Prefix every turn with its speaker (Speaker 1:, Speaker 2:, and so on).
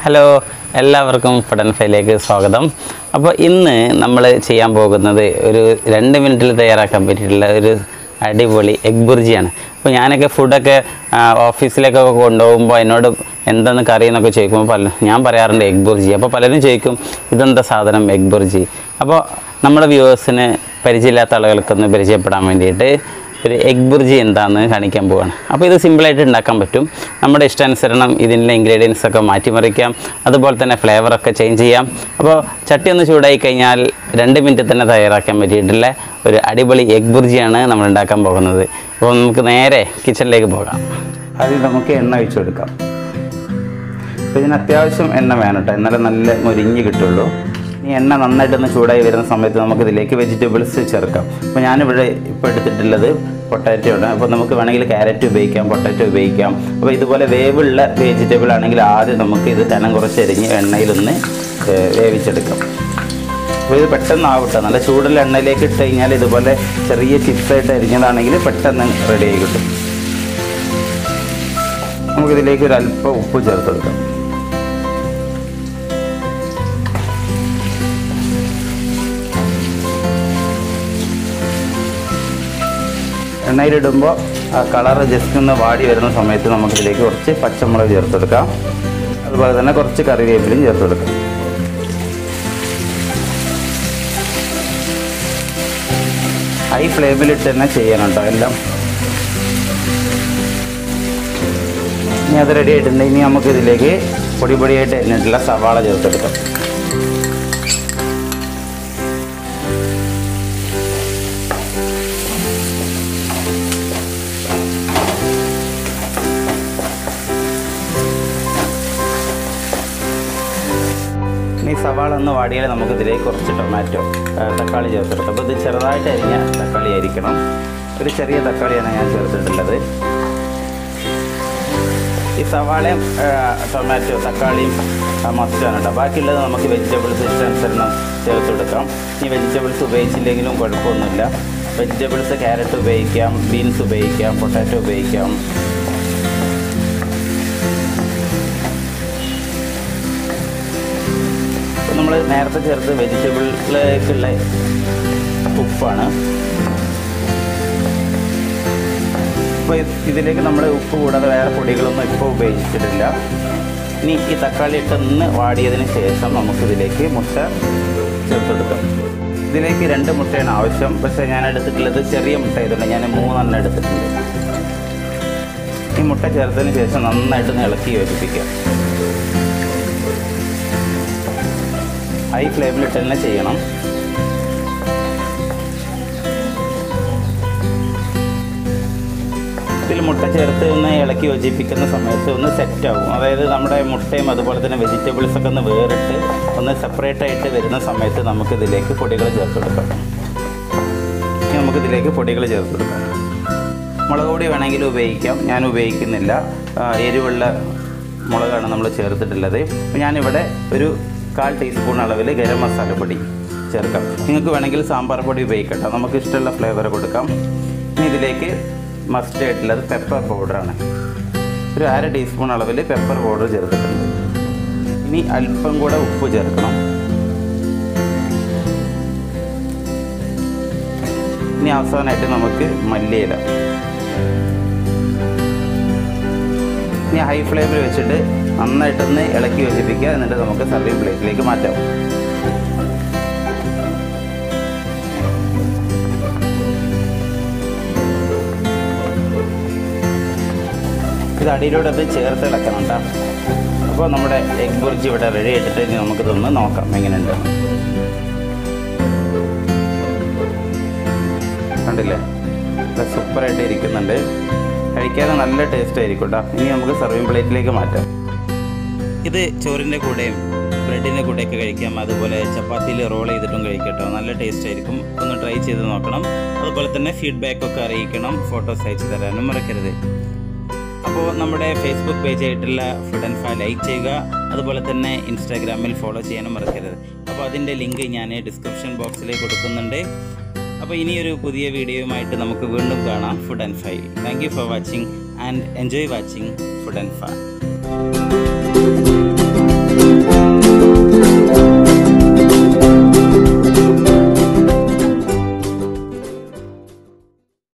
Speaker 1: hello എല്ലാവർക്കും food and ഫൈലേക്ക് സ്വാഗതം അപ്പോൾ ഇന്ന് നമ്മൾ ചെയ്യാൻ പോകുന്നത് ഒരു രണ്ട് മിനിറ്റിൽ തയ്യാറാക്കാൻ പറ്റിയിട്ടുള്ള ഒരു അടിപൊളി എഗ് ബുർജിയാണ് അപ്പോൾ ഞാനൊക്കെ ഫുഡൊക്കെ ആ, ഓഫീസിലേക്കൊക്കെ കൊണ്ടുപോകുമ്പോൾ എന്നോട് എന്തെന്ന് കറി എന്നൊക്കെ ചോദിക്കുമ്പോൾ പല ഞാൻ പറയാറുണ്ട് എഗ് ബുർജി അപ്പോൾ പലരും ചോദിക്കും ഇതെന്താ സാധനം എഗ് ബുർജി അപ്പോൾ നമ്മുടെ വ്യൂവേഴ്സിന് പരിചയമില്ലാത്ത ആളുകൾക്കൊന്ന് പരിചയപ്പെടാൻ വേണ്ടിയിട്ട് ഒരു എഗ് ബുർജി എന്താണെന്ന് കാണിക്കാൻ പോവാണ് അപ്പോൾ ഇത് സിമ്പിളായിട്ട് ഉണ്ടാക്കാൻ പറ്റും നമ്മുടെ ഇഷ്ടാനുസരണം ഇതിൻ്റെ ഇൻഗ്രീഡിയൻസ് ഒക്കെ മാറ്റിമറിക്കാം അതുപോലെ തന്നെ ഫ്ലേവറൊക്കെ ചേഞ്ച് ചെയ്യാം അപ്പോൾ ചട്ടി ഒന്ന് ചൂടായി കഴിഞ്ഞാൽ രണ്ട് മിനിറ്റ് തന്നെ തയ്യാറാക്കാൻ പറ്റിയിട്ടുള്ള ഒരു അടിപൊളി എഗ് ബുർജിയാണ് നമ്മൾ ഉണ്ടാക്കാൻ പോകുന്നത് അപ്പോൾ നമുക്ക് നേരെ കിച്ചണിലേക്ക് പോകാം ആദ്യം നമുക്ക് എണ്ണ ഒഴിച്ചു കൊടുക്കാം അപ്പോൾ ഇതിന് അത്യാവശ്യം എണ്ണ വേണം കേട്ടോ എന്നാലേ നല്ല മുരിഞ്ഞ് കിട്ടുള്ളൂ ഈ എണ്ണ നന്നായിട്ടൊന്ന് ചൂടായി വരുന്ന സമയത്ത് നമുക്ക് ഇതിലേക്ക് വെജിറ്റബിൾസ് ചേർക്കാം അപ്പോൾ ഞാനിവിടെ ഇപ്പോൾ എടുത്തിട്ടുള്ളത് പൊട്ടാറ്റോ ആണ് അപ്പോൾ നമുക്ക് വേണമെങ്കിൽ ക്യാരറ്റ് ഉപയോഗിക്കാം പൊട്ടാറ്റോ ഉപയോഗിക്കാം അപ്പോൾ ഇതുപോലെ വേവുള്ള വെജിറ്റബിൾ ആണെങ്കിൽ ആദ്യം നമുക്ക് ഇത് കനം കുറച്ചരിഞ്ഞ് എണ്ണയിലൊന്ന് ഏഹ്, വേവിച്ചെടുക്കാം അപ്പോൾ ഇത് പെട്ടെന്ന് ആവട്ടെ നല്ല ചൂടുള്ള എണ്ണയിലേക്ക് ഇട്ട് കഴിഞ്ഞാൽ ഇതുപോലെ ചെറിയ ചിപ്സായിട്ട് അരിഞ്ഞതാണെങ്കിൽ പെട്ടെന്ന് റെഡി ആയി കിട്ടും നമുക്കിതിലേക്ക് ഒരു അല്പം ഉപ്പ് ചേർത്ത് കൊടുക്കാം എണ്ണയിലിടുമ്പോൾ ആ കളർ ജസ്റ്റ് ഒന്ന് വാടി വരുന്ന സമയത്ത് നമുക്കിതിലേക്ക് കുറച്ച് പച്ചമുളക് ചേർത്ത് കൊടുക്കാം അതുപോലെ തന്നെ കുറച്ച് കറിവേപ്പിലയും ചേർത്ത് കൊടുക്കാം ഹൈ ഫ്ലെയിമിലിട്ട് തന്നെ ചെയ്യണം കേട്ടോ എല്ലാം ഇനി അത് റെഡി ആയിട്ടുണ്ട് ഇനി നമുക്ക് ഇതിലേക്ക് പൊടി പൊടിയായിട്ട് എണ്ണിട്ടുള്ള സവാള ചേർത്തെടുക്കാം ഇനി സവാള ഒന്ന് വാടിയാൽ നമുക്ക് ഇതിലേക്ക് കുറച്ച് ടൊമാറ്റോ ആ, തക്കാളി ചേർത്തെടുക്കാം അപ്പോൾ ഇത് ചെറുതായിട്ട് അരിഞ്ഞ തക്കാളി ആയിരിക്കണം ഒരു ചെറിയ തക്കാളിയാണ് ഞാൻ ചേർത്തിട്ടുള്ളത് ഈ സവാളയും ആ, ടൊമാറ്റോ തക്കാളിയും ആ, മസ്റ്റാണ് കേട്ടോ ബാക്കിയുള്ളത് നമുക്ക് വെജിറ്റബിൾസ് ഇഷ്ടാനുസരണം ചേർത്ത് കൊടുക്കാം ഈ വെജിറ്റബിൾസ് ഉപയോഗിച്ചില്ലെങ്കിലും കുഴപ്പമൊന്നുമില്ല വെജിറ്റബിൾസ് ക്യാരറ്റ് ഉപയോഗിക്കാം ബീൻസ് ഉപയോഗിക്കാം പൊട്ടാറ്റോ ഉപയോഗിക്കാം ഇപ്പം നമ്മൾ നേരത്തെ ചേർത്ത് വെജിറ്റബിളിലേക്കുള്ള ഉപ്പാണ് ഇപ്പോൾ ഇതിലേക്ക് നമ്മൾ ഉപ്പ് കൂടാതെ വേറെ പൊടികളൊന്നും ഇപ്പോൾ ഉപയോഗിച്ചിട്ടില്ല ഇനി ഈ തക്കാളി ഇട്ടൊന്ന് വാടിയതിന് ശേഷം നമുക്കിതിലേക്ക് മുട്ട ചേർത്തെടുക്കാം ഇതിലേക്ക് രണ്ട് മുട്ടയാണ് ആവശ്യം പക്ഷേ ഞാൻ എടുത്തിട്ടുള്ളത് ചെറിയ മുട്ട ആയതുകൊണ്ട് ഞാൻ മൂന്നെണ്ണം എടുത്തിട്ടുണ്ട് ഈ മുട്ട ചേർത്തതിന് ശേഷം നന്നായിട്ട് ഇളക്കി യോജിപ്പിക്കാം ഹൈ ഫ്ലെയിമിലിട്ട് തന്നെ ചെയ്യണം ഇതിൽ മുട്ട ചേർത്ത് ഒന്ന് ഇളക്കി യോജിപ്പിക്കുന്ന സമയത്ത് ഒന്ന് സെറ്റ് ആവും അതായത് നമ്മുടെ മുട്ടയും അതുപോലെ തന്നെ വെജിറ്റബിൾസ് ഒക്കെ ഒന്ന് വേറിട്ട് ഒന്ന് സെപ്പറേറ്റ് ആയിട്ട് വരുന്ന സമയത്ത് നമുക്ക് ഇതിലേക്ക് പൊടികൾ ചേർത്ത് കൊടുക്കാം ഇനി നമുക്ക് ഇതിലേക്ക് പൊടികൾ ചേർത്ത് കൊടുക്കാം മുളക് പൊടി വേണമെങ്കിൽ ഉപയോഗിക്കാം ഞാൻ ഉപയോഗിക്കുന്നില്ല ആ, എരിവുള്ള മുളകാണ് നമ്മൾ ചേർത്തിട്ടുള്ളത് അപ്പോൾ ഞാനിവിടെ ഒരു കാൽ ടീസ്പൂൺ അളവിൽ ഗരം മസാലപ്പൊടി ചേർക്കാം നിങ്ങൾക്ക് വേണമെങ്കിൽ സാമ്പാർ പൊടി ഉപയോഗിക്കട്ടോ നമുക്ക് ഇഷ്ടമുള്ള ഫ്ലേവർ കൊടുക്കാം ഇനി ഇതിലേക്ക് മസ്റ്റ് ആയിട്ടുള്ളത് പെപ്പർ പൗഡറാണ് ഒരു അര ടീസ്പൂൺ അളവിൽ പെപ്പർ പൗഡർ ചേർത്തിട്ടുണ്ട് ഇനി അല്പം കൂടെ ഉപ്പ് ചേർക്കണം ഇനി അവസാനമായിട്ട് നമുക്ക് മല്ലിയില ഇനി ഹൈ ഫ്ലെയിമിൽ വെച്ചിട്ട് നന്നായിട്ടൊന്ന് ഇളക്കി യോജിപ്പിക്കുക എന്നിട്ട് നമുക്ക് സർവിങ് പ്ലേറ്റിലേക്ക് മാറ്റാം ഇത് അടിയിലൂടെ അത് ചേർത്ത് ഇളക്കണം കേട്ടോ അപ്പോൾ നമ്മുടെ എഗ് ബുർജി ഇവിടെ റെഡി ആയിട്ടിട്ട് ഇനി നമുക്കിതൊന്ന് നോക്കാം എങ്ങനെയുണ്ട് കണ്ടില്ലേ ഇത് സൂപ്പറായിട്ട് ഇരിക്കുന്നുണ്ട് കഴിക്കാൻ നല്ല ടേസ്റ്റ് ആയിരിക്കും കേട്ടോ ഇനി നമുക്ക് സർവിങ് പ്ലേറ്റിലേക്ക് മാറ്റാം ഇത് ചോറിൻ്റെ കൂടെയും ബ്രെഡിൻ്റെ കൂടെയൊക്കെ കഴിക്കാം അതുപോലെ ചപ്പാത്തിയിൽ റോൾ ചെയ്തിട്ടും കഴിക്കട്ടോ നല്ല ടേസ്റ്റ് ആയിരിക്കും ഒന്ന് ട്രൈ ചെയ്ത് നോക്കണം അതുപോലെ തന്നെ ഫീഡ്ബാക്ക് ഒക്കെ അറിയിക്കണം ഫോട്ടോസ് അയച്ചു തരാനും മറക്കരുത് അപ്പോൾ നമ്മുടെ ഫേസ്ബുക്ക് പേജ് ആയിട്ടുള്ള ഫുഡ് ആൻഡ് ഫാ ലൈക്ക് ചെയ്യുക അതുപോലെ തന്നെ ഇൻസ്റ്റാഗ്രാമിൽ ഫോളോ ചെയ്യാനും മറക്കരുത് അപ്പോൾ അതിൻ്റെ ലിങ്ക് ഞാൻ ഡിസ്ക്രിപ്ഷൻ ബോക്സിൽ കൊടുക്കുന്നുണ്ട് അപ്പോൾ ഇനിയൊരു പുതിയ വീഡിയോയുമായിട്ട് നമുക്ക് വീണ്ടും കാണാം ഫുഡ് ആൻഡ് ഫൈൽ thank you for watching and enjoy watching food and ഫാ